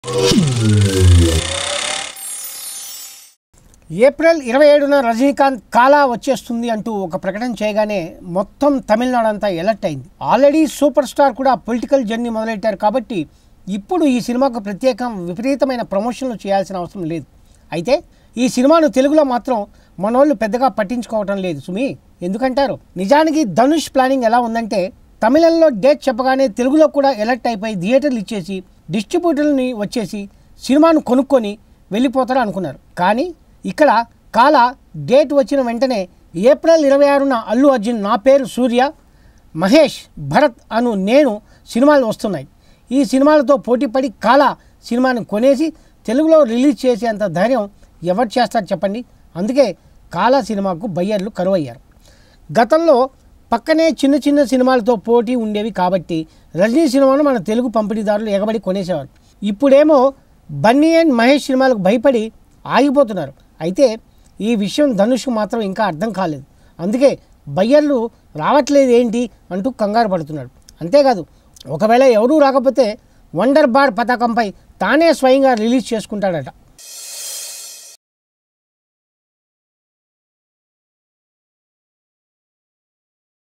April ఇరవై ఏడున రజనీకాంత్ కాలా వచ్చేస్తుంది అంటూ ఒక ప్రకటన చేయగానే మొత్తం తమిళనాడు అంతా ఎలర్ట్ అయింది ఆల్రెడీ సూపర్ స్టార్ కూడా పొలిటికల్ జర్నీ మొదలెట్టారు కాబట్టి ఇప్పుడు ఈ సినిమాకు ప్రత్యేకం విపరీతమైన ప్రమోషన్లు చేయాల్సిన అవసరం లేదు అయితే ఈ సినిమాను తెలుగులో మాత్రం మనోళ్ళు పెద్దగా పట్టించుకోవటం లేదు సుమి ఎందుకంటారు నిజానికి ధనుష్ ప్లానింగ్ ఎలా ఉందంటే తమిళంలో డేట్ చెప్పగానే తెలుగులో కూడా ఎలర్ట్ అయిపోయి థియేటర్లు ఇచ్చేసి డిస్ట్రిబ్యూటర్ని వచ్చేసి సినిమాను కొనుక్కొని వెళ్ళిపోతారు అనుకున్నారు కానీ ఇక్కడ కాల డేట్ వచ్చిన వెంటనే ఏప్రిల్ ఇరవై ఆరున అల్లు అర్జున్ నా పేరు సూర్య మహేష్ భరత్ అను నేను సినిమాలు వస్తున్నాయి ఈ సినిమాలతో పోటీపడి కాల సినిమాను కొనేసి తెలుగులో రిలీజ్ చేసేంత ధైర్యం ఎవరు చేస్తారు చెప్పండి అందుకే కాలా సినిమాకు బయ్యర్లు కరువయ్యారు గతంలో పక్కనే చిన్న చిన్న సినిమాలతో పోటీ ఉండేవి కాబట్టి రజనీ సినిమాను మన తెలుగు పంపిణీదారులు ఎగబడి కొనేసేవారు ఇప్పుడేమో బన్నీ అండ్ మహేష్ సినిమాలకు భయపడి ఆగిపోతున్నారు అయితే ఈ విషయం ధనుష్ మాత్రం ఇంకా అర్థం కాలేదు అందుకే బయ్యర్లు రావట్లేదు ఏంటి అంటూ కంగారు పడుతున్నాడు అంతేకాదు ఒకవేళ ఎవరూ రాకపోతే వండర్ బార్ పతాకంపై తానే స్వయంగా రిలీజ్ చేసుకుంటాడట